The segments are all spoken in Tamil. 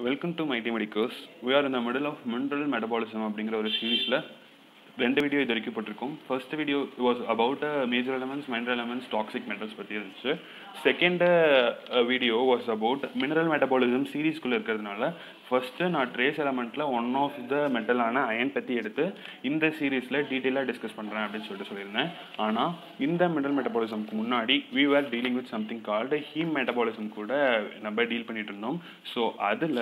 welcome to mighty medicos we are in the middle of mineral metabolism அப்படிங்கிற ஒரு சீரீஸில் ரெண்டு வீடியோ இது வரைக்கும் போட்டிருக்கோம் first video was about major elements minor elements toxic metals பற்றி இருந்துச்சு second video was about mineral metabolism சீரீஸ்குள்ளே இருக்கிறதுனால ஃபர்ஸ்ட்டு நான் ட்ரேஸ் எலமெண்ட்டில் ஒன் ஆஃப் த மெட்டலான அயன் பற்றி எடுத்து இந்த சீரீஸில் டீட்டெயிலாக டிஸ்கஸ் பண்ணுறேன் அப்படின்னு சொல்லிட்டு சொல்லியிருந்தேன் ஆனால் இந்த மினரல் மெட்டபாலிசம்க்கு முன்னாடி we were dealing with something called heme metabolism கூட நம்ம டீல் பண்ணிட்டு இருந்தோம் ஸோ அதில்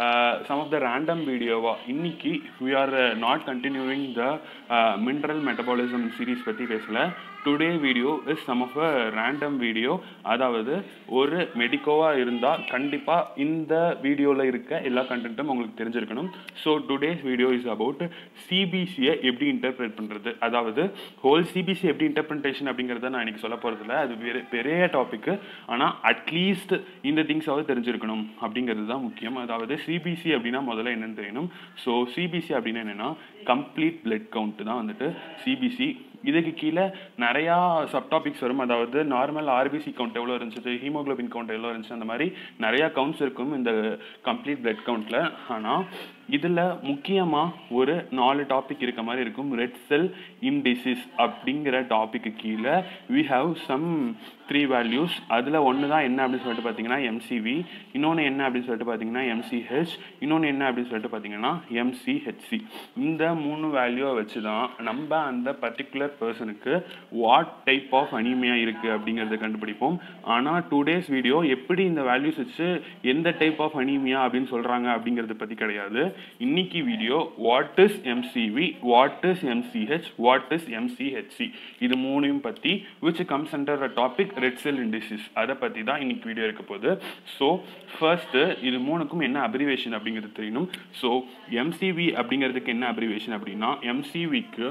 சம் ஆஃப் த ரேண்டம் வீடியோவா இன்னைக்கு we are not continuing the mineral metabolism series பற்றி பேசல today video is some of a random video அதாவது ஒரு மெடிக்கோவாக இருந்தால் கண்டிப்பாக இந்த வீடியோவில் இருக்க எல்லா கண்டென்ட்டும் உங்களுக்கு தெரிஞ்சிருக்கணும் so today's video is about சிபிசியை எப்படி இன்டர்பிரேட் பண்ணுறது அதாவது ஹோல் சிபிசி எப்படி இன்டர்பிரிட்டேஷன் அப்படிங்கிறத நான் இன்னைக்கு சொல்ல போகிறதில்ல அது பெரிய பெரிய டாபிக் ஆனால் அட்லீஸ்ட் இந்த திங்ஸாவது தெரிஞ்சிருக்கணும் அப்படிங்கிறது தான் முக்கியம் அதாவது சிபிசி அப்படின்னா முதல்ல என்னன்னு தெரியணும் ஸோ சிபிசி அப்படின்னா என்னென்னா கம்ப்ளீட் பிளட் கவுண்ட் தான் வந்துட்டு சிபிசி இதுக்கு கீழே நிறையா சப்டாபிக்ஸ் வரும் அதாவது நார்மல் ஆர்பிசி கவுண்ட் எவ்வளோ இருந்துச்சு ஹீமோகுளோபின் கவுண்ட் எவ்வளோ இருந்துச்சு அந்த மாதிரி நிறையா கவுண்ட்ஸ் இருக்கும் இந்த கம்ப்ளீட் பிளட் கவுண்ட்டில் ஆனால் இதில் முக்கியமாக ஒரு நாலு டாபிக் இருக்க மாதிரி இருக்கும் ரெட் செல் இன்டிசிஸ் அப்படிங்கிற டாபிக்கு கீழே we have some three values அதில் ஒன்று தான் என்ன அப்படின்னு சொல்லிட்டு பார்த்தீங்கன்னா எம்சிவி இன்னொன்று என்ன அப்படின்னு சொல்லிட்டு பார்த்தீங்கன்னா எம்சிஹெச் இன்னொன்று என்ன அப்படின்னு சொல்லிட்டு பார்த்தீங்கன்னா எம்சிஹெச்சி இந்த மூணு வேல்யூவை வச்சு தான் நம்ம அந்த பர்டிகுலர் பர்சனுக்கு வாட் டைப் ஆஃப் அனிமியா இருக்குது அப்படிங்கிறத கண்டுபிடிப்போம் ஆனால் டூ டேஸ் வீடியோ எப்படி இந்த வேல்யூஸ் வச்சு எந்த டைப் ஆஃப் அனிமியா அப்படின்னு சொல்கிறாங்க அப்படிங்கிறத பற்றி கிடையாது இன்னைக்கு video what is MCV what is MCH what is MCHC இது மூணையும் பற்றி which comes under a topic red cell indices அதை பற்றி தான் இன்னைக்கு வீடியோ இருக்க போகுது ஸோ ஃபர்ஸ்ட்டு இது மூணுக்கும் என்ன அப்ரிவேஷன் அப்படிங்கிறது தெரியணும் ஸோ எம்சிவி அப்படிங்கிறதுக்கு என்ன அப்ரிவேஷன் அப்படின்னா எம்சிவிக்கு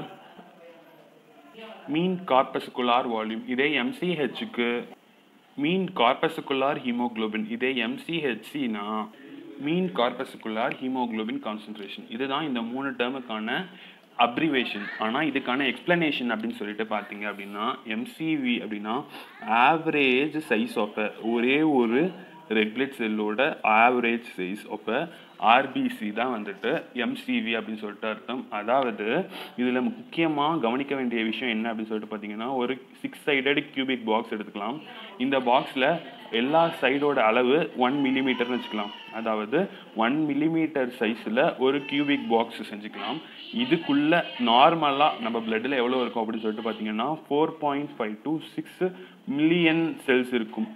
மீன் கார்பஸ்குலார் வால்யூம் இதே எம்சிஹெச்சுக்கு மீன் கார்பஸ்குலார் ஹீமோகுளோபின் இதே எம்சிஹெச்சினா மீன் கார்பஸ்குலார் ஹீமோகுளோபின் கான்சன்ட்ரேஷன் இதுதான் இந்த மூணு டேர்முக்கான அப்ரிவேஷன் ஆனால் இதுக்கான எக்ஸ்பிளனேஷன் அப்படின்னு சொல்லிட்டு பார்த்தீங்க அப்படின்னா எம்சிவி அப்படின்னா ஆவரேஜ் சைஸ் ஆஃப் ஒரே ஒரு ரெட் பிளட் செல்லோட ஆவரேஜ் சைஸ் ஆஃப் ஆர்பிசி தான் வந்துட்டு எம்சிவி அப்படின்னு சொல்லிட்டு அர்த்தம் அதாவது இதில் முக்கியமாக கவனிக்க வேண்டிய விஷயம் என்ன அப்படின்னு சொல்லிட்டு பார்த்தீங்கன்னா ஒரு சிக்ஸ் சைடட் கியூபிக் பாக்ஸ் எடுத்துக்கலாம் இந்த பாக்ஸில் எல்லா சைடோட அளவு ஒன் மில்லிமீட்டர்னு வச்சுக்கலாம் அதாவது ஒன் மில்லிமீட்டர் சைஸில் ஒரு கியூபிக் பாக்ஸ் செஞ்சுக்கலாம் இதுக்குள்ள நார்மலாக நம்ம பிளட்டில் எவ்வளோ இருக்கும் அப்படின்னு சொல்லிட்டு பார்த்தீங்கன்னா four point five to six million cells இருக்கும்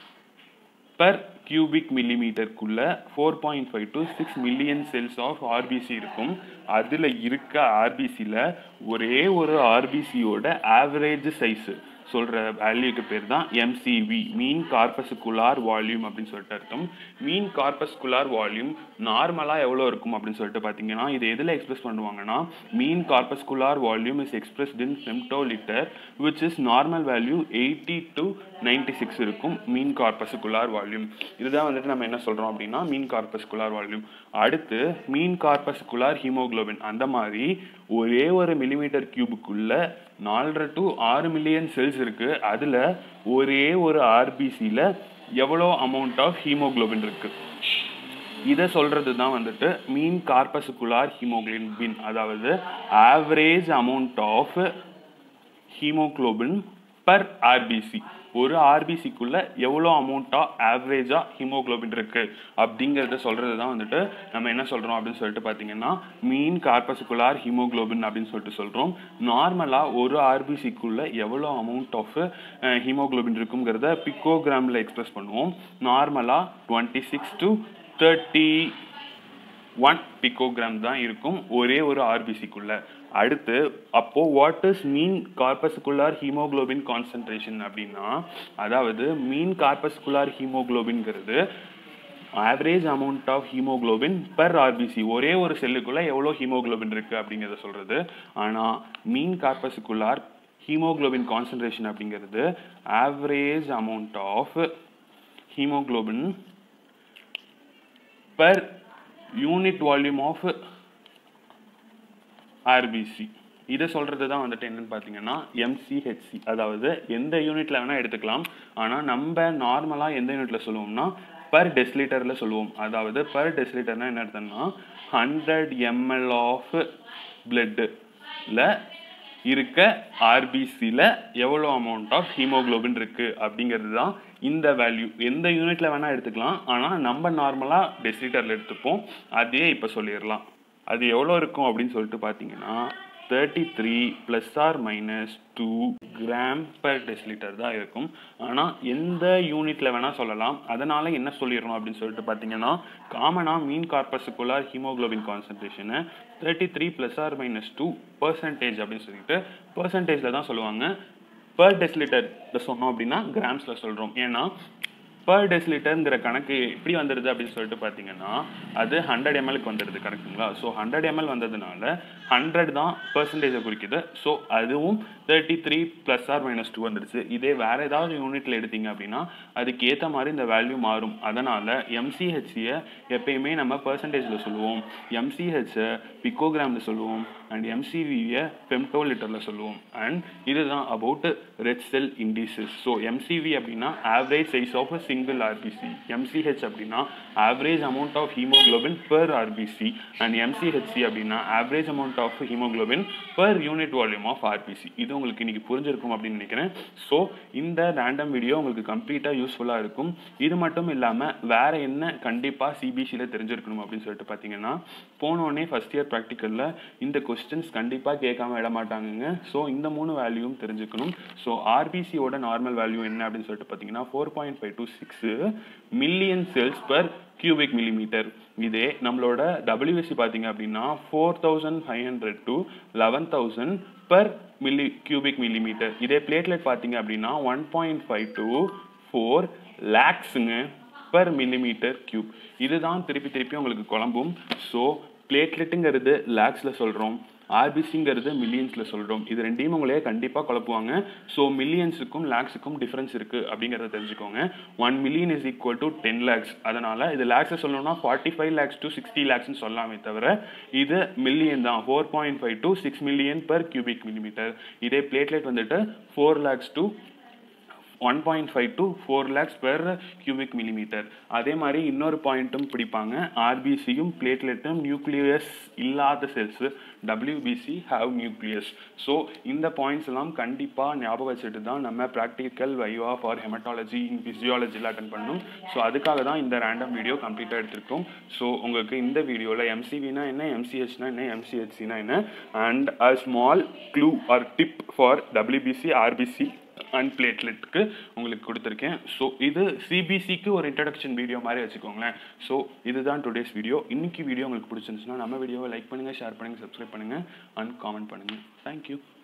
பர் கியூபிக் மில்லிமீட்டருக்குள்ள four point five to six million cells of RBC இருக்கும் அதில் இருக்க ஆர்பிசியில் ஒரே ஒரு ஆர்பிசியோட ஆவரேஜ் சைஸு சொல்கிற வேல்யூக்கு பேர் தான் எம்சிவி மீன் கார்பஸ்குலார் வால்யூம் அப்படின்னு சொல்லிட்டு அர்த்தம் மீன் கார்பஸ்குலார் வால்யூம் நார்மலாக எவ்வளோ இருக்கும் அப்படின்னு சொல்லிட்டு பார்த்தீங்கன்னா இது எதில் எக்ஸ்பிரஸ் பண்ணுவாங்கன்னா mean corpuscular volume is expressed in femtolitre which is normal value eighty to ninety six இருக்கும் மீன் கார்பஸ்குலார் வால்யூம் இதுதான் வந்துட்டு நம்ம என்ன சொல்கிறோம் அப்படின்னா மீன் கார்பஸ்குலார் வால்யூம் அடுத்து மீன் கார்பஸ்குலார் ஹீமோகுளோபின் அந்த மாதிரி ஒரே ஒரு மில்லிமீட்டர் கியூபுக்குள்ள நாலரை டு ஆறு மில்லியன் செல்ஸ் இருக்குது அதில் ஒரே ஒரு ஆர்பிசியில் எவ்வளோ அமௌண்ட் ஆஃப் ஹீமோகுளோபின் இருக்குது இதை சொல்கிறது தான் வந்துட்டு மீன் கார்பஸ்குலார் ஹீமோகுளோபின் அதாவது average amount of haemoglobin per RBC ஒரு ஆர்பிசிக்குள்ள எவ்வளோ அமௌண்ட்டாக ஆவரேஜாக ஹீமோகுளோபின் இருக்கு அப்படிங்கிறத சொல்கிறது தான் வந்துட்டு நம்ம என்ன சொல்கிறோம் அப்படின்னு சொல்லிட்டு பார்த்தீங்கன்னா மீன் கார்பஸ்குலார் ஹீமோகுளோபின் அப்படின்னு சொல்லிட்டு சொல்கிறோம் நார்மலாக ஒரு ஆர்பிசிக்குள்ள எவ்வளோ அமௌண்ட் ஆஃப் ஹீமோகுளோபின் இருக்குங்கிறத பிக்கோகிராமில் எக்ஸ்பிரஸ் பண்ணுவோம் நார்மலாக twenty six to thirty one picogram தான் இருக்கும் ஒரே ஒரு ஆர்பிசிக்குள்ள அடுத்து அப்போ what is mean corpuscular haemoglobin concentration அப்படின்னா அதாவது மீன் கார்பஸ்குலார் ஹீமோகுளோபின்ங்கிறது average amount of haemoglobin per RBC ஒரே ஒரு செல்லுக்குள்ள எவ்வளோ ஹீமோகுளோபின் இருக்கு அப்படிங்கிறத சொல்றது ஆனால் மீன் கார்பஸ்குலார் ஹீமோகுளோபின் கான்சன்ட்ரேஷன் அப்படிங்கிறது average amount of haemoglobin per unit volume of RBC இதை சொல்கிறது தான் வந்துட்டு என்னன்னு பார்த்தீங்கன்னா எம்சிஹெச்சி அதாவது எந்த யூனிட்டில் வேணால் எடுத்துக்கலாம் ஆனால் நம்ம நார்மலாக எந்த யூனிட்டில் சொல்லுவோம்னா பர் டெசிலிட்டரில் சொல்லுவோம் அதாவது பர் டெசிலிட்டர்னா என்ன அர்த்தம்னா ஹண்ட்ரட் எம்எல் ஆஃப் பிளட்டில் இருக்க ஆர்பிசியில் எவ்வளோ அமௌண்ட் ஆஃப் ஹீமோகுளோபின் இருக்குது அப்படிங்கிறது தான் இந்த வேல்யூ எந்த யூனிட்டில் வேணால் எடுத்துக்கலாம் ஆனால் நம்ம நார்மலாக டெசிலிட்டரில் எடுத்துப்போம் அதையே இப்போ சொல்லிடலாம் அது எவ்வளோ இருக்கும் அப்படின்னு சொல்லிட்டு பார்த்தீங்கன்னா thirty three plus or minus two gram per decilitre தான் இருக்கும் ஆனால் எந்த யூனிட்டில் வேணால் சொல்லலாம் அதனால் என்ன சொல்லிடணும் அப்படின்னு சொல்லிட்டு பார்த்தீங்கன்னா காமனாக மீன் கார்பஸுக்குள்ளார் ஹீமோகுளோபின் கான்சன்ட்ரேஷனை thirty three plus or minus two percentage அப்படின்னு சொல்லிட்டு பர்சன்டேஜில் தான் சொல்லுவாங்க பர் டெசிலிட்டர் சொன்னோம் அப்படின்னா கிராம்ஸில் சொல்கிறோம் ஏன்னா பர் டெசிலிட்டருங்கிற கணக்கு எப்படி வந்துடுது அப்படின்னு சொல்லிட்டு பார்த்தீங்கன்னா அது ஹண்ட்ரட் எம்எல்க்கு வந்துடுது கரெக்டுங்களா ஸோ ஹண்ட்ரட் எம்எல் வந்ததுனால ஹண்ட்ரட் தான் பர்சன்டேஜை குறிக்குது ஸோ அதுவும் thirty three plus or minus two வந்துடுச்சு இதே வேறு ஏதாவது யூனிட்டில் எடுத்தீங்க அப்படின்னா அதுக்கு ஏற்ற மாதிரி இந்த வேல்யூ மாறும் அதனால் எம்சிஹெச்சியை எப்பயுமே நம்ம பர்சன்டேஜில் சொல்லுவோம் எம்சிஹெச்சை பிக்கோகிராமில் சொல்லுவோம் அண்ட் எம்சிவியை ஃபெம்டோ லிட்டரில் சொல்லுவோம் அண்ட் இதுதான் about red cell indices so MCV அப்படின்னா average size of a single RBC MCH அப்படின்னா average amount of haemoglobin per RBC and MCHC அப்படின்னா average amount of haemoglobin per unit volume of RBC இது உங்களுக்கு இன்னைக்கு புரிஞ்சிருக்கும் அப்படின்னு நினைக்கிறேன் ஸோ இந்த ரேண்டம் வீடியோ உங்களுக்கு கம்ப்ளீட்டாக யூஸ்ஃபுல்லாக இருக்கும் இது மட்டும் இல்லாமல் வேற என்ன கண்டிப்பாக சிபிசியில் தெரிஞ்சிருக்கணும் அப்படின்னு சொல்லிட்டு பார்த்தீங்கன்னா போனோடனே ஃபஸ்ட் இயர் ப்ராக்டிக்கலில் இந்த கொஸ்டின்ஸ் கண்டிப்பாக கேட்காம விட மாட்டாங்கங்க ஸோ இந்த மூணு வேல்யூவும் தெரிஞ்சுக்கணும் ஸோ ஆர்பிசியோட நார்மல் வேல்யூ என்ன அப்படின்னு சொல்லிட்டு பார்த்தீங்கன்னா four point five to six million cells per cubic millimetre இதே நம்மளோட டபிள்யூஎஸ்சி பார்த்தீங்க அப்படின்னா four thousand five hundred to eleven thousand per milli cubic millimetre இதே பிளேட்லெட் பார்த்தீங்க அப்படின்னா one point five to four லேக்ஸுங்க பர் மில்லிமீட்டர் கியூப் இதுதான் திருப்பி திருப்பி உங்களுக்கு குழம்பும் ஸோ பிளேட்லெட்டுங்கிறது லேக்ஸில் சொல்கிறோம் ஆர்பிசிங்கிறது மில்லியன்ஸில் சொல்கிறோம் இது ரெண்டையும் உங்களே கண்டிப்பாக குழப்புவாங்க ஸோ மில்லியன்ஸுக்கும் லேக்ஸுக்கும் டிஃப்ரென்ஸ் இருக்குது அப்படிங்கிறத தெரிஞ்சுக்கோங்க one million is equal to ten lakhs அதனால் இது லேக்ஸை சொல்லணும்னா forty five lakhs to sixty லேக்ஸ்னு சொல்லலாமே தவிர இது மில்லியன் தான் four point five to six million per cubic millimetre இதே பிளேட்லெட் வந்துட்டு four lakhs to one point five to four lakhs per cubic millimetre அதே மாதிரி இன்னொரு பாயிண்ட்டும் பிடிப்பாங்க ஆர்பிசியும் பிளேட்லெட்டும் நியூக்ளியஸ் இல்லாத cells WBC have nucleus so இந்த பாயிண்ட்ஸ் எல்லாம் கண்டிப்பாக ஞாபகம் வச்சுட்டு தான் நம்ம ப்ராக்டிக்கல் வைவா ஃபார் ஹெமட்டாலஜி ஃபிசியாலஜியில் அட்டன் பண்ணணும் ஸோ அதுக்காக தான் இந்த ரேண்டம் வீடியோ கம்ப்ளீட்டாக எடுத்திருக்கோம் ஸோ உங்களுக்கு இந்த வீடியோவில் எம்சிவினா என்ன எம்சிஹெச்னா என்ன எம்சிஹெச்சினா என்ன and a small clue or tip for WBC RBC and பிளேட்லெட்டுக்கு உங்களுக்கு கொடுத்துருக்கேன் ஸோ இது சிபிசிக்கு ஒரு இன்ட்ரடக்ஷன் வீடியோ மாதிரி வச்சுக்கோங்களேன் ஸோ இதுதான் டுடேஸ் வீடியோ இன்னைக்கு வீடியோ உங்களுக்கு பிடிச்சிருந்துச்சுன்னா நம்ம வீடியோவை லைக் பண்ணுங்கள் ஷேர் பண்ணுங்கள் சப்ஸ்கிரைப் பண்ணுங்கள் அண்ட் காமெண்ட் பண்ணுங்கள் தேங்க்யூ